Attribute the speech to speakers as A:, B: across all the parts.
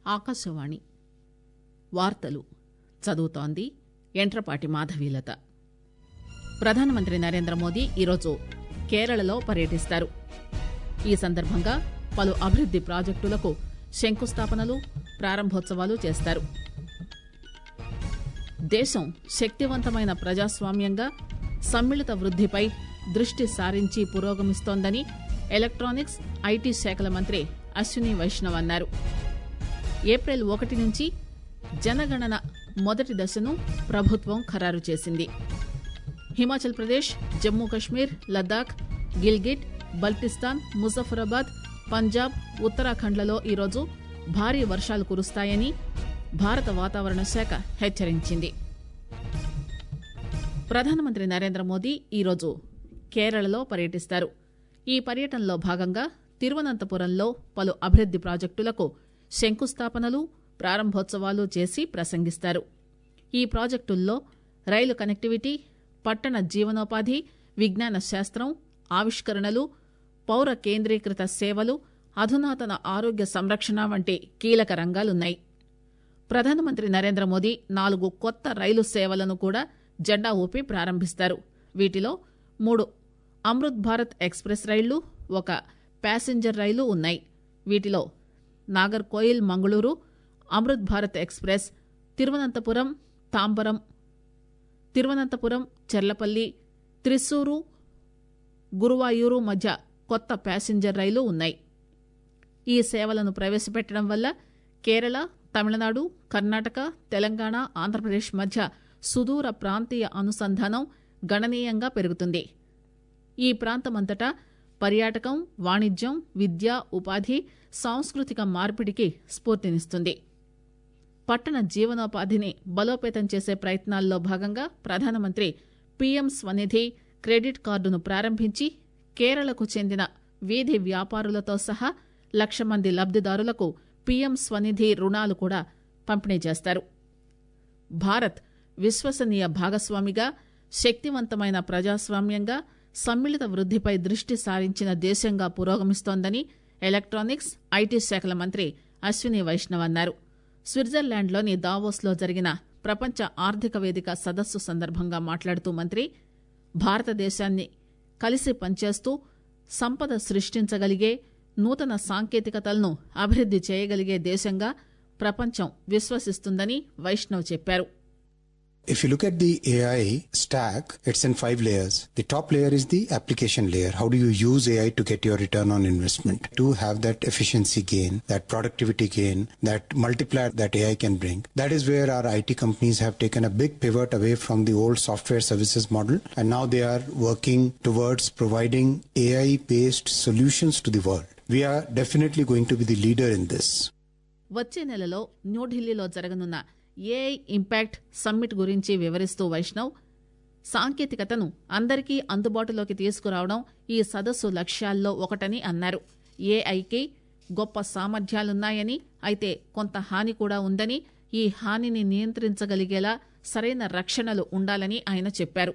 A: ఆకాశవాణి వార్తలు చదువుతోంది ఎంట్రపాటి మాధవీలత ప్రధానమంత్రి నరేంద్ర మోదీ ఈరోజు కేరళలో పర్యటిస్తారు ఈ సందర్భంగా పలు అభివృద్ది ప్రాజెక్టులకు శంకుస్థాపనలు ప్రారంభోత్సవాలు చేస్తారు దేశం శక్తివంతమైన ప్రజాస్వామ్యంగా సమ్మిళిత వృద్దిపై దృష్టి సారించి పురోగమిస్తోందని ఎలక్ట్రానిక్స్ ఐటీ శాఖల మంత్రి అశ్విని వైష్ణవ్ అన్నారు ఏప్రిల్ ఒకటి నుంచి జనగణన మొదటి దశను ప్రభుత్వం ఖరారు చేసింది హిమాచల్ ప్రదేశ్ జమ్మూ కశ్మీర్ లద్దాఖ్ గిల్గిట్ బల్టిస్తాన్ ముజఫరాబాద్ పంజాబ్ ఉత్తరాఖండ్లలో ఈరోజు భారీ వర్షాలు కురుస్తాయని భారత వాతావరణ శాఖ హెచ్చరించింది ప్రధానమంత్రి నరేంద్ర మోదీ ఈరోజు కేరళలో పర్యటిస్తారు ఈ పర్యటనలో భాగంగా తిరువనంతపురంలో పలు అభివృద్ది ప్రాజెక్టులకు శంకుస్థాపనలు ప్రారంభోత్సవాలు చేసి ప్రసంగిస్తారు ఈ ప్రాజెక్టుల్లో రైలు కనెక్టివిటీ పట్టణ జీవనోపాధి విజ్ఞాన శాస్త్రం ఆవిష్కరణలు పౌర కేంద్రీకృత సేవలు అధునాతన ఆరోగ్య సంరక్షణ వంటి కీలక రంగాలున్నాయి ప్రధానమంత్రి నరేంద్ర మోదీ నాలుగు కొత్త రైలు సేవలను కూడా జెండా ఊపి ప్రారంభిస్తారు వీటిలో మూడు అమృత్ భారత్ ఎక్స్ప్రెస్ రైళ్లు ఒక ప్యాసింజర్ రైలు ఉన్నాయి వీటిలో నాగర్ కోయిల్ మంగళూరు అమృత్ భారత్ ఎక్స్ప్రెస్ తిరువనంతపురం తాంబరం తిరువనంతపురం చెర్లపల్లి త్రిశూరు గురువాయూరు మధ్య కొత్త ప్యాసింజర్ రైలు ఉన్నాయి ఈ సేవలను ప్రవేశపెట్టడం వల్ల కేరళ తమిళనాడు కర్ణాటక తెలంగాణ ఆంధ్రప్రదేశ్ మధ్య సుదూర ప్రాంతీయ అనుసంధానం గణనీయంగా పెరుగుతుంది ఈ ప్రాంతమంతటా పర్యాటకం వాణిజ్యం విద్య ఉపాధి సాంస్కృతిక మార్పిడికి స్ఫూర్తినిస్తుంది పట్టణ జీవనోపాధిని బలోపేతం చేసే ప్రయత్నాల్లో భాగంగా ప్రధానమంత్రి పీఎం స్వనిధి క్రెడిట్ కార్డును ప్రారంభించి కేరళకు చెందిన వీధి వ్యాపారులతో సహా లక్ష మంది లబ్దిదారులకు పీఎం స్వనిధి రుణాలు కూడా పంపిణీ చేస్తారు భారత్ విశ్వసనీయ భాగస్వామిగా శక్తివంతమైన ప్రజాస్వామ్యంగా సమ్మిళిత వృద్దిపై దృష్టి సారించిన దేశంగా పురోగమిస్తోందని ఎలక్ట్రానిక్స్ ఐటీ శాఖల మంత్రి అశ్విని వైష్ణవ్ అన్నారు స్విట్జర్లాండ్లోని దావోస్లో జరిగిన ప్రపంచ ఆర్థిక వేదిక సదస్సు సందర్భంగా మాట్లాడుతూ మంత్రి భారతదేశాన్ని కలిసి పనిచేస్తూ సంపద సృష్టించగలిగే నూతన సాంకేతికతలను అభివృద్ది చేయగలిగే దేశంగా ప్రపంచం విశ్వసిస్తుందని వైష్ణవ్ చెప్పారు
B: If you look at the AI stack, it's in five layers. The top layer is the application layer. How do you use AI to get your return on investment? To have that efficiency gain, that productivity gain, that multiplier that AI can bring. That is where our IT companies have taken a big pivot away from the old software services model and now they are working towards providing AI based solutions to the world. We are definitely going to be the leader in this.
A: వచ్చే నెలలో న్యూఢిల్లీలో జరగనున్న AI impact summit గురించి వివరిస్తూ వైష్ణవ్ సాంకేతికతను అందరికీ అందుబాటులోకి తీసుకురావడం ఈ సదస్సు లక్ష్యాల్లో ఒకటని అన్నారు ఏఐకి గొప్ప సామర్థ్యాలున్నాయని అయితే కొంత హాని కూడా ఉందని ఈ హానిని నియంత్రించగలిగేలా సరైన రక్షణలు ఉండాలని ఆయన చెప్పారు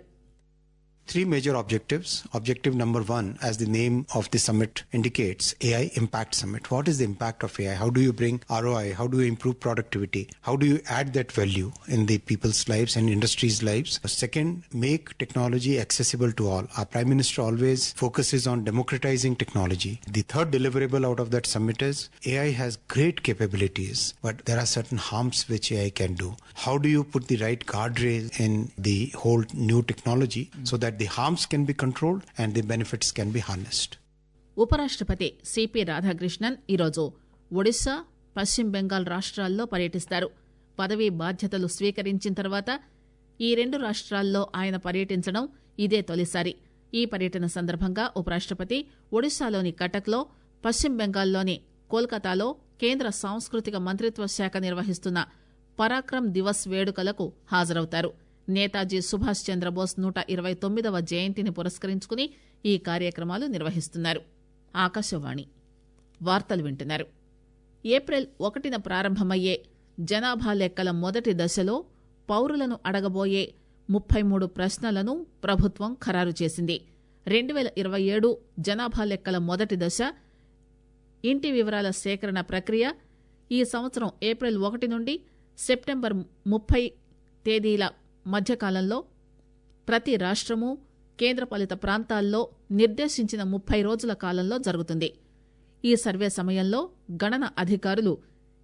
B: Three major objectives. Objective number one, as the name of the summit indicates, AI Impact Summit. What is the impact of AI? How do you bring ROI? How do you improve productivity? How do you add that value in the people's lives and industries' lives? Second, make technology accessible to all. Our Prime Minister always focuses on democratizing technology. The third deliverable out of that summit is AI has great capabilities, but there are certain harms which AI can do. How do you put the right guardrail in the whole new technology so that the harms can be controlled and the benefits can be harnessed.
A: ఉపరాష్టపతి CP Radhakrishnan ఈరోజు ఒడిశా పశ్చిమ బెంగాల్ రాష్ట్రాల్లో పర్యటిస్తారు పదవీ బాధ్యతలు స్వీకరించిన తర్వాత ఈ రెండు రాష్ట్రాల్లో ఆయన పర్యటించడం ఇదే తొలిసారి ఈ పర్యటన సందర్భంగా ఉపరాష్టపతి ఒడిశాలోని కటక్లో పశ్చిమ బెంగాల్లోని కోల్కతాలో కేంద్ర సాంస్కృతిక మంత్రిత్వ శాఖ నిర్వహిస్తున్న పరాక్రమ్ దివస్ వేడుకలకు హాజరవుతారు నేతాజీ సుభాష్ చంద్రబోస్ నూట ఇరవై తొమ్మిదవ జయంతిని పురస్కరించుకుని ఈ కార్యక్రమాలు నిర్వహిస్తున్నారు ఆకాశవాణి వార్తలు వింటున్నారు ఏప్రిల్ ఒకటిన ప్రారంభమయ్యే జనాభా లెక్కల మొదటి దశలో పౌరులను అడగబోయే ముప్పై మూడు ప్రశ్నలను ప్రభుత్వం ఖరారు చేసింది రెండు వేల ఇరవై ఏడు జనాభా లెక్కల మొదటి దశ ఇంటి వివరాల సేకరణ ప్రక్రియ ఈ సంవత్సరం ఏప్రిల్ ఒకటి నుండి సెప్టెంబర్ ముప్పై తేదీల మధ్యకాలంలో ప్రతి రాష్ట్రము కేంద్రపాలిత ప్రాంతాల్లో నిర్దేశించిన ముప్పై రోజుల కాలంలో జరుగుతుంది ఈ సర్వే సమయంలో గణన అధికారులు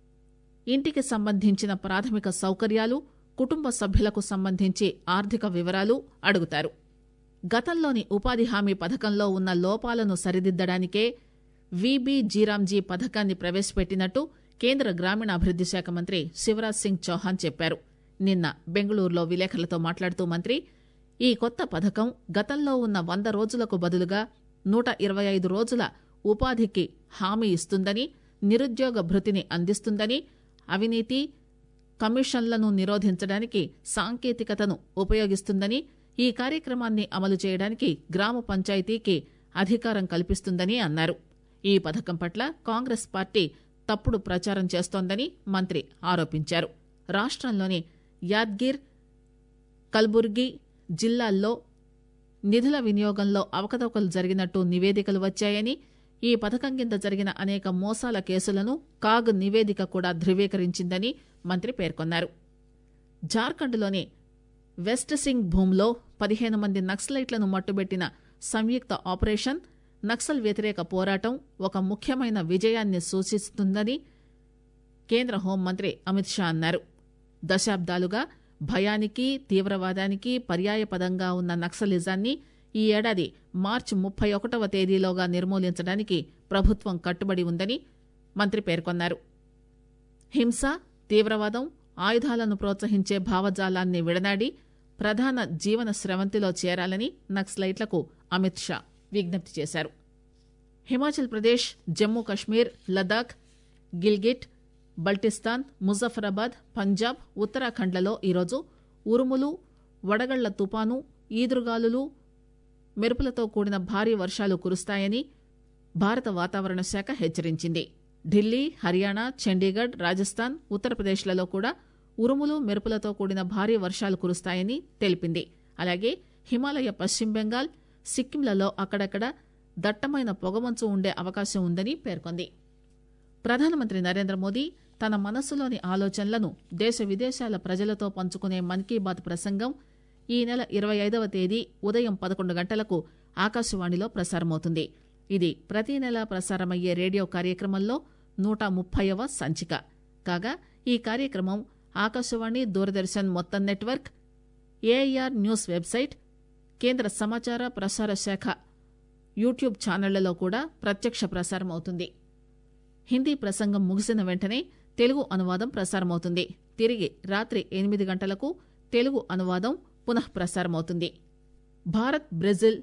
A: ఇంటికి సంబంధించిన ప్రాథమిక సౌకర్యాలు కుటుంబ సభ్యులకు సంబంధించి ఆర్థిక వివరాలు అడుగుతారు గతంలోని ఉపాధి హామీ పథకంలో ఉన్న లోపాలను సరిదిద్దడానికే వీబీ జీరాంజీ పథకాన్ని ప్రవేశపెట్టినట్టు కేంద్ర గ్రామీణాభివృద్ది శాఖ మంత్రి శివరాజ్ సింగ్ చౌహాన్ చెప్పారు నిన్న బెంగళూరులో విలేకరులతో మాట్లాడుతూ మంత్రి ఈ కొత్త పథకం గతంలో ఉన్న వంద రోజులకు బదులుగా నూట ఇరవై ఐదు రోజుల ఉపాధికి హామీ ఇస్తుందని నిరుద్యోగ భృతిని అందిస్తుందని అవినీతి కమిషన్లను నిరోధించడానికి సాంకేతికతను ఉపయోగిస్తుందని ఈ కార్యక్రమాన్ని అమలు చేయడానికి గ్రామ పంచాయతీకి అధికారం కల్పిస్తుందని అన్నారు ఈ పథకం పట్ల కాంగ్రెస్ పార్టీ తప్పుడు ప్రచారం చేస్తోందని మంత్రి ఆరోపించారు రాష్ట్రంలోని యాద్గిర్ కల్బుర్గి జిల్లాల్లో నిధుల వినియోగంలో అవకతవకలు జరిగినట్టు నివేదికలు వచ్చాయని ఈ పథకం కింద జరిగిన అనేక మోసాల కేసులను కాగ్ నివేదిక కూడా ధృవీకరించిందని మంత్రి పేర్కొన్నారు జార్ఖండ్లోని వెస్ట్ సింగ్ భూమ్లో పదిహేను మంది నక్సలైట్లను మట్టుబెట్టిన సంయుక్త ఆపరేషన్ నక్సల్ వ్యతిరేక పోరాటం ఒక ముఖ్యమైన విజయాన్ని సూచిస్తుందని కేంద్ర హోంమంత్రి అమిత్ షా అన్నారు దశాబ్దాలుగా భయానికి తీవ్రవాదానికి పర్యాయపదంగా ఉన్న నక్సలిజాన్ని ఈ ఏడాది మార్చి ముప్పై ఒకటవ తేదీలోగా నిర్మూలించడానికి ప్రభుత్వం కట్టుబడి ఉందని మంత్రి పేర్కొన్నారు హింస తీవ్రవాదం ఆయుధాలను ప్రోత్సహించే భావజాలాన్ని విడనాడి ప్రధాన జీవన స్రవంతిలో చేరాలని నక్సలైట్లకు అమిత్ షా విజ్ఞప్తి చేశారు హిమాచల్ ప్రదేశ్ జమ్మూ కశ్మీర్ లదాఖ్ గిల్గిట్ బల్టిస్తాన్ ముజఫరాబాద్ పంజాబ్ ఉత్తరాఖండ్లలో ఈరోజు ఉరుములు వడగళ్ల తుపాను ఈదురుగాలులు మెరుపులతో కూడిన భారీ వర్షాలు కురుస్తాయని భారత వాతావరణ శాఖ హెచ్చరించింది ఢిల్లీ హర్యానా చండీగఢ్ రాజస్థాన్ ఉత్తరప్రదేశ్లలో కూడా ఉరుములు మెరుపులతో కూడిన భారీ వర్షాలు కురుస్తాయని తెలిపింది అలాగే హిమాలయ పశ్చిమ బెంగాల్ సిక్కింలలో అక్కడక్కడ దట్టమైన పొగమంచు ఉండే అవకాశం ఉందని పేర్కొంది ప్రధానమంత్రి నరేంద్ర మోదీ తన మనస్సులోని ఆలోచనలను దేశ విదేశాల ప్రజలతో పంచుకునే మన్ కీ బాత్ ప్రసంగం ఈ నెల ఇరవై ఐదవ తేదీ ఉదయం పదకొండు గంటలకు ఆకాశవాణిలో ప్రసారమవుతుంది ఇది ప్రతి నెల ప్రసారమయ్యే రేడియో కార్యక్రమంలో నూట ముప్పైవ సంచిక కాగా ఈ కార్యక్రమం ఆకాశవాణి దూరదర్శన్ మొత్తం నెట్వర్క్ ఏఐఆర్ న్యూస్ వెబ్సైట్ కేంద్ర సమాచార ప్రసార శాఖ యూట్యూబ్ ఛానళ్లలో కూడా ప్రత్యక్ష ప్రసారం అవుతుంది హిందీ ప్రసంగం ముగిసిన వెంటనే తెలుగు అనువాదం ప్రసారమవుతుంది తిరిగి రాత్రి ఎనిమిది గంటలకు తెలుగు అనువాదం పునః ప్రసారమవుతుంది భారత్ బ్రెజిల్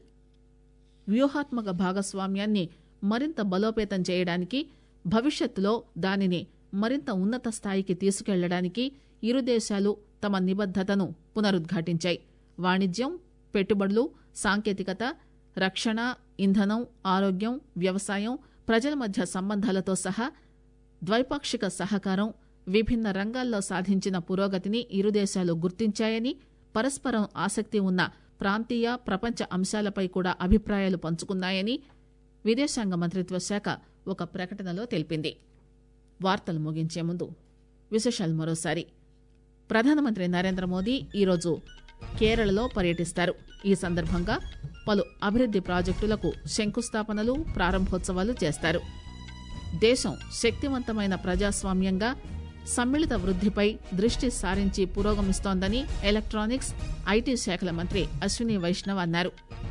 A: వ్యూహాత్మక భాగస్వామ్యాన్ని మరింత బలోపేతం చేయడానికి భవిష్యత్తులో దానిని మరింత ఉన్నత స్థాయికి తీసుకెళ్లడానికి ఇరు దేశాలు తమ నిబద్దతను పునరుద్ఘాటించాయి వాణిజ్యం పెట్టుబడులు సాంకేతికత రక్షణ ఇంధనం ఆరోగ్యం వ్యవసాయం ప్రజల మధ్య సంబంధాలతో సహా ద్వైపాక్షిక సహకారం విభిన్న రంగాల్లో సాధించిన పురోగతిని ఇరు దేశాలు గుర్తించాయని పరస్పరం ఆసక్తి ఉన్న ప్రాంతీయ ప్రపంచ అంశాలపై కూడా అభిప్రాయాలు పంచుకున్నాయని విదేశాంగ మంత్రిత్వ శాఖ ఒక ప్రకటనలో తెలిపింది వార్తలు ముగించే ముందు విశేషాలు మరోసారి ప్రధానమంత్రి నరేంద్ర మోదీ ఈరోజు కేరళలో పర్యటిస్తారు ఈ సందర్భంగా పలు అభివృద్ది ప్రాజెక్టులకు శంకుస్థాపనలు ప్రారంభోత్సవాలు చేస్తారు దేశం శక్తివంతమైన ప్రజాస్వామ్యంగా సమ్మిళిత వృద్దిపై దృష్టి సారించి పురోగమిస్తోందని ఎలక్ట్రానిక్స్ ఐటీ శాఖల మంత్రి అశ్విని వైష్ణవ్ అన్నారు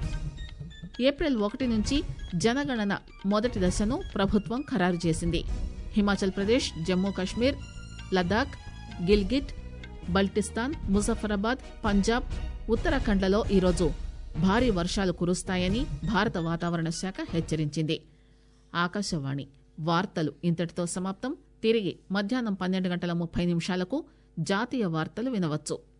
A: ఏప్రిల్ ఒకటి నుంచి జనగణన మొదటి దశను ప్రభుత్వం ఖరారు చేసింది హిమాచల్ ప్రదేశ్ జమ్మూ కశ్మీర్ లదాఖ్ గిల్గిట్ బల్టిస్తాన్ ముజఫరాబాద్ పంజాబ్ ఉత్తరాఖండ్లలో ఈరోజు భారీ వర్షాలు కురుస్తాయని భారత వాతావరణ శాఖ హెచ్చరించింది ఆకాశవాణి వార్తలు ఇంతటితో సమాప్తం తిరిగి మధ్యాహ్నం పన్నెండు గంటల ముప్పై నిమిషాలకు జాతీయ వార్తలు వినవచ్చు